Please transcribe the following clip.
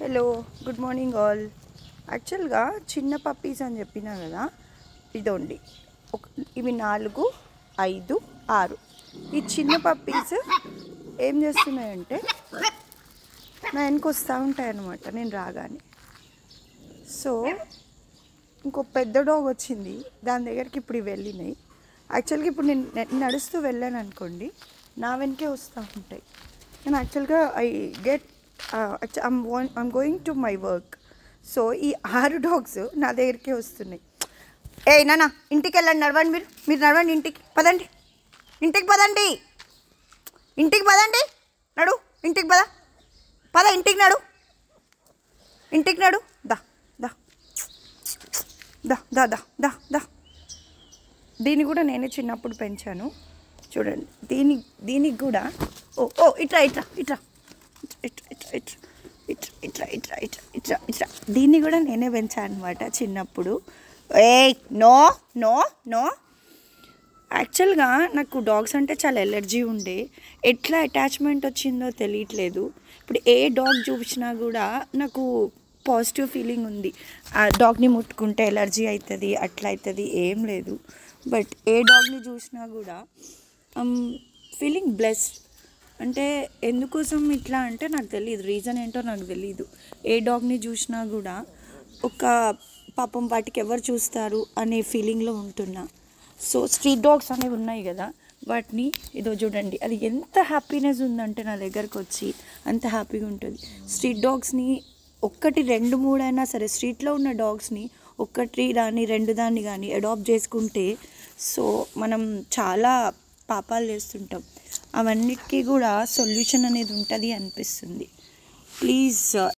hello good morning all యాక్చువల్గా చిన్న puppies అని చెప్పినా కదా ఇదోండి ఒక ఇవి నాలుగు ఐదు ఆరు ఈ చిన్న పప్పీస్ ఏం చేస్తున్నాయంటే నా వెనక వస్తూ ఉంటాయి అన్నమాట నేను రాగానే సో ఇంకో పెద్ద డాగ్ వచ్చింది దాని దగ్గరికి ఇప్పుడు ఇవి వెళ్ళినాయి యాక్చువల్గా ఇప్పుడు నేను న- నడుస్తూ వెళ్ళాను అనుకోండి నా వెనకే వస్తూ ఉంటాయి నేను యాక్చువల్గా I get I'm I'm going to my work so ఈ ఆరు డాగ్స్ నా దగ్గరికే వస్తున్నాయి ఏ నాన్న ఇంటికి వెళ్ళండి నడవండి మీరు మీరు నడవండి ఇంటికి పదండి ఇంటికి పదండి ఇంటికి పదండి నడు ఇంటికి పద పద ఇంటికి నడు ఇంటికి నడు దా దా దా దా దా దా దా దీన్ని కూడా నేనే చిన్నప్పుడు పెంచాను చూడండి దీని దీనికి కూడా ఓ ఓ ఇట్రా ఇట్రా ఇట్రా ఇట్రా ఇట్రా ఇట్రా ఇట్రా ఇట్రా ఇట్రా ఇట్రా ఇట్రా ఇట్రా దీన్ని కూడా నేనే పెంచాను అనమాట చిన్నప్పుడు ఏ నో నో నో యాక్చువల్గా నాకు డాగ్స్ అంటే చాలా ఎలర్జీ ఉండే ఎట్లా అటాచ్మెంట్ వచ్చిందో తెలియట్లేదు ఇప్పుడు ఏ డాగ్ చూపించినా కూడా నాకు పాజిటివ్ ఫీలింగ్ ఉంది ఆ డాగ్ని ముట్టుకుంటే ఎలర్జీ అవుతుంది అట్లా అవుతుంది ఏం లేదు బట్ ఏ డాగ్ని చూసినా కూడా ఫీలింగ్ బ్లెస్డ్ అంటే ఎందుకోసం ఇట్లా అంటే నాకు తెలియదు రీజన్ ఏంటో నాకు తెలియదు ఏ డాగ్ని చూసినా కూడా ఒక పాపం వాటికి ఎవరు చూస్తారు అనే ఫీలింగ్లో ఉంటున్నా సో స్ట్రీట్ డాగ్స్ అనేవి ఉన్నాయి కదా వాటిని ఇదో చూడండి అది ఎంత హ్యాపీనెస్ ఉందంటే నా దగ్గరకు వచ్చి అంత హ్యాపీగా ఉంటుంది స్ట్రీట్ డాగ్స్ని ఒక్కటి రెండు మూడు అయినా సరే స్ట్రీట్లో ఉన్న డాగ్స్ని ఒక్కటి దాన్ని రెండు దాన్ని కానీ అడాప్ట్ చేసుకుంటే సో మనం చాలా పాపాలు చేస్తుంటాం అవన్నిటికీ కూడా సొల్యూషన్ అనేది ఉంటుంది అనిపిస్తుంది ప్లీజ్